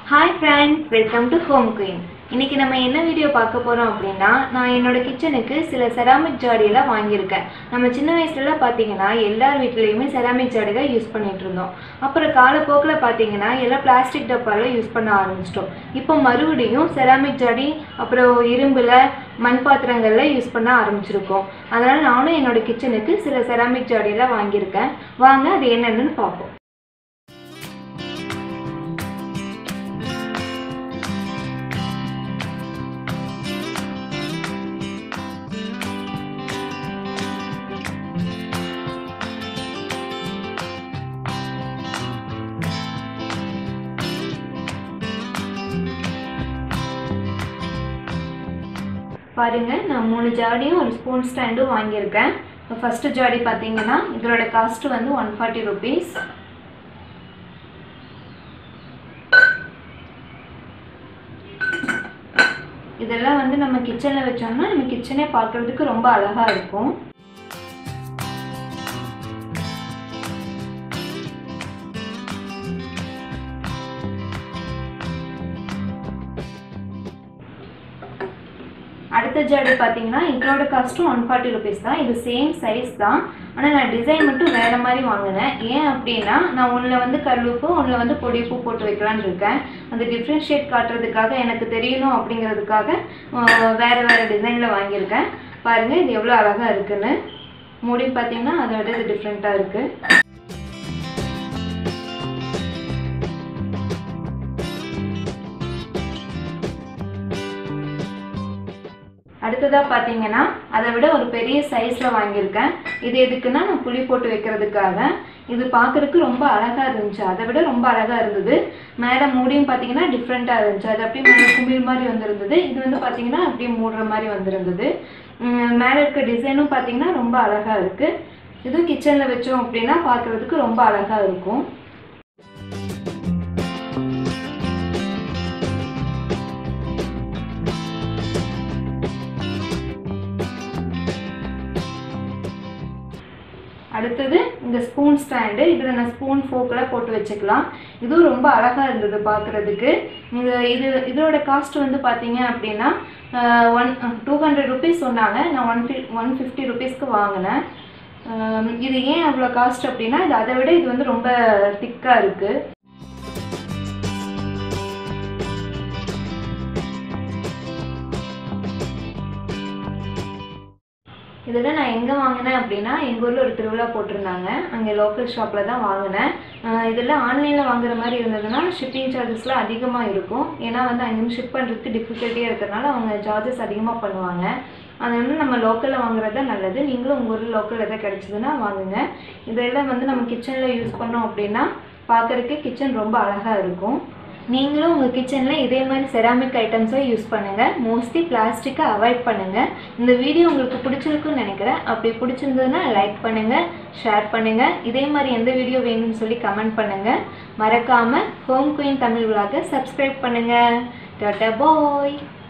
hi friends welcome to home queen இன்னைக்கு நம்ம என்ன வீடியோ பார்க்க போகிறோம் அப்படின்னா நான் என்னோட கிச்சனுக்கு சில செராமிக் ஜாடியெல்லாம் வாங்கியிருக்கேன் நம்ம சின்ன வயசுலலாம் பார்த்தீங்கன்னா எல்லார் வீட்லேயுமே செராமிக் ஜாடி தான் யூஸ் பண்ணிட்டு இருந்தோம் அப்புறம் காலப்போக்கில் பார்த்தீங்கன்னா எல்லாம் பிளாஸ்டிக் டப்பால யூஸ் பண்ண ஆரம்பிச்சிட்டோம் இப்போ மறுபடியும் செராமிக் ஜாடி அப்புறம் இரும்பில் மண் பாத்திரங்களில் யூஸ் பண்ண ஆரம்பிச்சிருக்கோம் அதனால் நானும் என்னோட கிச்சனுக்கு சில செராமிக் ஜாடியெல்லாம் வாங்கியிருக்கேன் வாங்க அது என்னென்னு பார்ப்போம் பாருங்க நான் மூணு ஜாடியும் ஒரு ஸ்பூன் ஸ்டாண்டும் வாங்கியிருக்கேன் இப்போ ஃபஸ்ட்டு ஜாடி பார்த்தீங்கன்னா இதோட காஸ்ட் வந்து ஒன் ஃபார்ட்டி ருபீஸ் இதெல்லாம் வந்து நம்ம கிச்சனில் வச்சோம்னா நம்ம கிச்சனே பார்க்குறதுக்கு ரொம்ப அழகாக இருக்கும் அடுத்த ஜாடி பார்த்தீங்கன்னா இதோட காஸ்ட்டும் ஒன் ஃபார்ட்டி ருபீஸ் தான் இது சேம் சைஸ் தான் ஆனால் நான் டிசைன் மட்டும் வேறு மாதிரி வாங்கினேன் ஏன் அப்படின்னா நான் ஒன்றில் வந்து கல்லுப்பு ஒன்றில் வந்து பொடிப்பு போட்டு வைக்கலான்னு இருக்கேன் அந்த டிஃப்ரென்ஷியேட் காட்டுறதுக்காக எனக்கு தெரியணும் அப்படிங்கிறதுக்காக அஹ், வேறு வேறு டிசைனில் வாங்கியிருக்கேன் பாருங்கள் இது எவ்வளோ அழகாக இருக்குன்னு முடி பார்த்தீங்கன்னா அதை விட இது டிஃப்ரெண்ட்டாக இருக்குது அடுத்ததாக பார்த்தீங்கன்னா அதை விட ஒரு பெரிய சைஸில் வாங்கியிருக்கேன் இது எதுக்குன்னா நான் புளி போட்டு வைக்கிறதுக்காக இது பார்க்குறதுக்கு ரொம்ப அழகாக இருந்துச்சு அதை விட ரொம்ப அழகாக இருந்தது மேலே மூடியும் பார்த்தீங்கன்னா டிஃப்ரெண்ட்டாக இருந்துச்சு அது அப்படியே மேலே குமிழ் மாதிரி வந்திருந்தது இது வந்து பார்த்தீங்கன்னா அப்படியே மூடுற மாதிரி வந்திருந்தது உம், மேலே இருக்க டிசைனும் பார்த்தீங்கன்னா ரொம்ப அழகாக இருக்குது இதுவும் கிச்சனில் வச்சோம் அப்படின்னா பார்க்குறதுக்கு ரொம்ப அழகாக இருக்கும் அடுத்தது இந்த ஸ்பூன் ஸ்டாண்டு இதில் நான் ஸ்பூன் ஃபோக்கெல்லாம் போட்டு வச்சுக்கலாம் இதுவும் ரொம்ப அழகாக இருந்தது பார்க்குறதுக்கு இது இது இதோட காஸ்ட் வந்து பார்த்தீங்க அப்படின்னா ஒன் டூ ஹண்ட்ரட் ருபீஸ் சொன்னாங்க நான் ஒன் ஃபி ஒன் ஃபிஃப்டி ருபீஸ்க்கு வாங்கினேன் ஆம், இது ஏன் அவ்வளோ காஸ்ட் அப்படின்னா இது அதை விட இது வந்து ரொம்ப திக்காக இருக்குது இதில் நான் எங்கே வாங்கினேன் அப்படின்னா எங்கள் ஊரில் ஒரு திருவிழா போட்டிருந்தாங்க அங்கே லோக்கல் ஷாப்பில் தான் வாங்கினேன் இதில் ஆன்லைனில் வாங்குற மாதிரி இருந்ததுன்னா ஷிப்பிங் சார்ஜஸ்லாம் அதிகமாக இருக்கும் ஏன்னா வந்து அங்கேருந்து ஷிப் பண்ணுறதுக்கு டிஃபிகல்ட்டியாக இருக்கிறதுனால அவங்க சார்ஜஸ் அதிகமாக பண்ணுவாங்க அதனால நம்ம லோக்கலில் வாங்குறது தான் நல்லது நீங்களும் உங்கள் ஊரில் லோக்கல் எதாவது கிடச்சிதுன்னா வாங்குங்க இதெல்லாம் வந்து நம்ம கிச்சனில் யூஸ் பண்ணோம் அப்படின்னா பார்க்குறதுக்கு கிச்சன் ரொம்ப அழகாக இருக்கும் நீங்களும் உங்கள் கிச்சனில் இதே மாதிரி செராமிக் ஐட்டம்ஸை யூஸ் பண்ணுங்கள் மோஸ்ட்லி பிளாஸ்டிக்கை அவாய்ட் பண்ணுங்கள் இந்த வீடியோ உங்களுக்கு பிடிச்சிருக்குன்னு நினைக்கிறேன் அப்படி பிடிச்சிருந்ததுன்னா லைக் பண்ணுங்கள் ஷேர் பண்ணுங்கள் இதே மாதிரி எந்த வீடியோ வேணும்னு சொல்லி கமெண்ட் பண்ணுங்கள் மறக்காமல் ஹோம் குயின் தமிழ் விழாக்க சப்ஸ்கிரைப் பண்ணுங்கள் டாட்டா பாய்